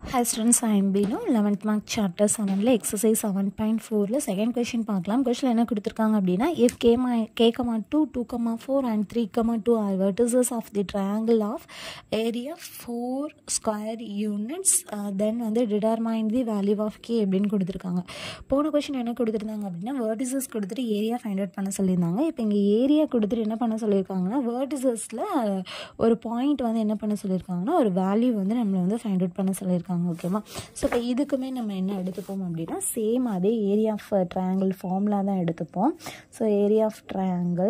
high students I'm Bino eleventh mark chapter செவனில் exercise seven point ஃபோரில் second question பார்க்கலாம் question என்ன கொடுத்துருக்காங்க அப்படின்னா if k comma K comma two two comma four and three comma two are vertices of the triangle of area four square units then வந்து determine the value of K அப்படின்னு கொடுத்துருக்காங்க போன question என்ன கொடுத்துருந்தாங்க அப்படின்னா வேர்டிசஸ் கொடுத்துட்டு ஏரியா ஃபைண்ட் அவுட் பண்ண சொல்லியிருந்தாங்க இப்போ இங்கே ஏரியா கொடுத்துட்டு என்ன பண்ண சொல்லியிருக்காங்கன்னா வேர்டிசஸில் ஒரு பாயிண்ட் வந்து என்ன பண்ண சொல்லியிருக்காங்கன்னா ஒரு வேல்யூ வந்து நம்மளை வந்து ஃபைண்ட் அவுட் பண்ண சொல்லியிருக்காங்க ஓகேவா ஸோ இப்போ இதுக்குமே நம்ம என்ன எடுத்துப்போம் அப்படின்னா சேம் அதே ஏரியா ஆஃப் ட்ரையாங்கிள் ஃபார்முலா தான் எடுத்துப்போம் ஸோ ஏரியா ஆஃப் ட்ரையாங்கிள்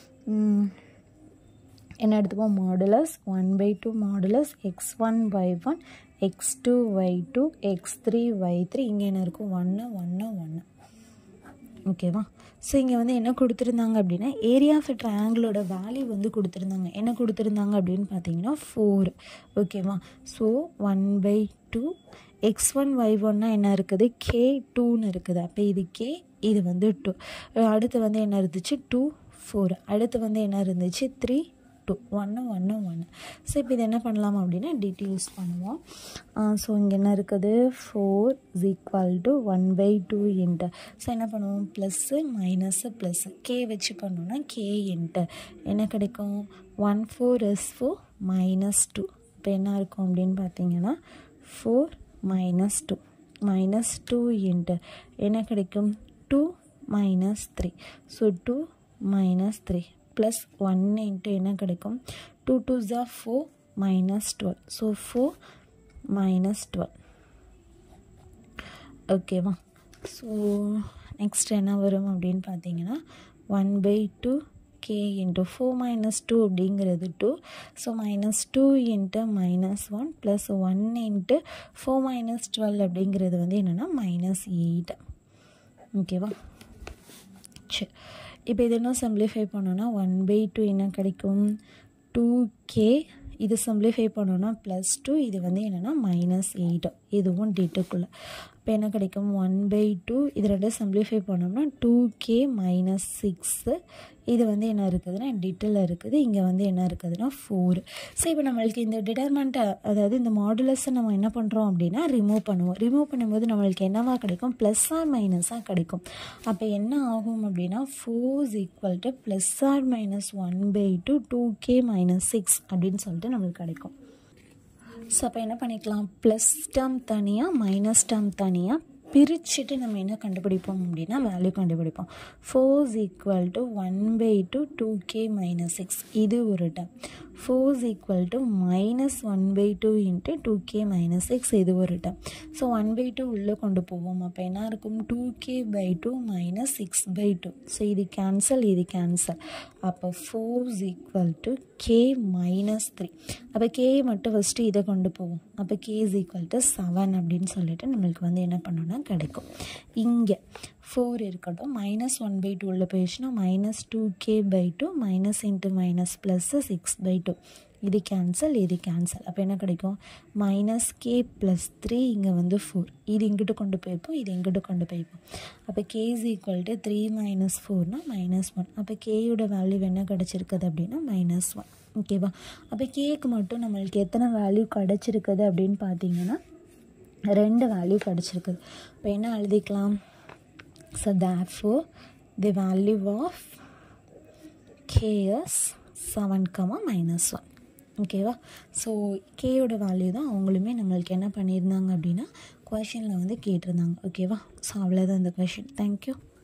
என்ன எடுத்துப்போம் modulus one by two modulus X one Y one X two Y two X three Y three இங்கே என்ன இருக்கும் ஒன்று ஒன்று ஒன்று ஓகேவா ஸோ இங்கே வந்து என்ன கொடுத்துருந்தாங்க அப்படின்னா ஏரியா ஆஃப் ட்ரையாங்கிளோட வேல்யூ வந்து கொடுத்துருந்தாங்க என்ன கொடுத்துருந்தாங்க அப்படின்னு பார்த்தீங்கன்னா ஃபோர் ஓகேவா so one by two X one Y ஒன்னா என்ன இருக்குது கே டூன்னு இருக்குது அப்போ இது கே இது வந்து டூ அடுத்து வந்து என்ன இருந்துச்சு டூ ஃபோர் அடுத்து வந்து என்ன இருந்துச்சு த்ரீ டூ ஒன்று ஒன்று ஒன்று ஸோ இப்போ இது என்ன பண்ணலாம் அப்படின்னா டிடி யூஸ் பண்ணுவோம் ஸோ இங்கே என்ன இருக்குது four is equal to one by two into so என்ன பண்ணுவோம் ப்ளஸ்ஸு மைனஸு ப்ளஸ்ஸு கே வச்சு பண்ணோன்னா கே இன்ட்டு என்ன கிடைக்கும் one four is four minus two இப்போ என்ன இருக்கும் அப்படின்னு பார்த்தீங்கன்னா four minus two minus two into என்ன கிடைக்கும் two minus three so two minus three plus one into என்ன கிடைக்கும் டூ டூ ஜா four minus twelve so four minus twelve ஓகேவா ஸோ நெக்ஸ்ட் என்ன வரும் அப்படின்னு பார்த்தீங்கன்னா one by two K into four minus two அப்படிங்கிறது two so minus two into minus one plus one into four minus twelve அப்படிங்கிறது வந்து என்னென்னா மைனஸ் எயிட் ஓகேவா சரி இப்போ இது என்ன சிம்ப்ளிஃபை பண்ணோன்னா ஒன் பை டூ என்ன கிடைக்கும் டூ கே இது சிம்ப்ளிஃபை பண்ணோன்னா ப்ளஸ் டூ இது வந்து என்னென்னா மைனஸ் எயிட் இதுவும் டிட்டுக்குள்ளே இப்போ என்ன கிடைக்கும் ஒன் பை டூ இது ரெண்டும் சிம்ப்ளிஃபை பண்ணோம்னா டூ கே மைனஸ் சிக்ஸு இது வந்து என்ன இருக்குதுன்னா டிட்டில் இருக்குது இங்கே வந்து என்ன இருக்குதுன்னா ஃபோர் ஸோ இப்போ நம்மளுக்கு இந்த டிட்டர்மெண்ட்டை அதாவது இந்த மாடுலஸை நம்ம என்ன பண்ணுறோம் அப்படின்னா ரிமூவ் பண்ணுவோம் ரிமூவ் பண்ணும்போது நம்மளுக்கு என்னவா கிடைக்கும் ப்ளஸ் ஆர் மைனஸாக கிடைக்கும் அப்போ என்ன ஆகும் அப்படின்னா four equal to plus or minus one by two two K minus six அப்படின்னு சொல்லிட்டு நம்மளுக்கு கிடைக்கும் ஸோ அப்போ என்ன பண்ணிக்கலாம் ப்ளஸ் டேர்ம் தனியாக மைனஸ் டேர்ம் தனியாக பிரிச்சுட்டு நம்ம என்ன கண்டுபிடிப்போம் அப்படின்னா வேல்யூ கண்டுபிடிப்போம் four's equal to one by two two K minus six இது ஒரு term four's equal to minus one by two into two K minus six இது ஒரு term so one by two உள்ளே கொண்டு போவோம் அப்போ என்ன இருக்கும் two K by two minus six by two so இது கேன்சல் இது கேன்சல் அப்போ four's equal to K minus three அப்போ கே மட்டும் ஃபஸ்ட்டு இதை கொண்டு போவோம் அப்போ K is equal to seven அப்படின்னு சொல்லிட்டு நம்மளுக்கு வந்து என்ன பண்ணோன்னா கிடைக்கும் இங்கே ஃபோர் இருக்கட்டும் மைனஸ் ஒன் பை டூ உள்ள போயிடுச்சுன்னா minus two K by two minus into minus plus six by two இது கேன்சல் இது கேன்சல் அப்போ என்ன கிடைக்கும் மைனஸ் கே ப்ளஸ் த்ரீ இங்கே வந்து ஃபோர் இது இங்கிட்டு கொண்டு போயிருப்போம் இது இங்கிட்டு கொண்டு போயிருப்போம் அப்போ K is equal to three minus ஃபோர்னால் மைனஸ் ஒன் அப்போ கேயோட வேல்யூ என்ன கிடச்சிருக்குது அப்படின்னா மைனஸ் ஒன் ஓகேவா அப்போ கேக்கு மட்டும் நம்மளுக்கு எத்தனை வேல்யூ கிடச்சிருக்குது அப்படின்னு பார்த்தீங்கன்னா ரெண்டு வேல்யூ கிடச்சிருக்குது இப்போ என்ன எழுதிக்கலாம் so therefore the value of K is seven comma minus one ஓகேவா ஸோ கேயோட வேல்யூ தான் அவங்களுமே நம்மளுக்கு என்ன பண்ணியிருந்தாங்க அப்படின்னா கொஷனில் வந்து கேட்டிருந்தாங்க ஓகேவா ஸோ அவ்வளோதான் இந்த கொஷின் தேங்க்யூ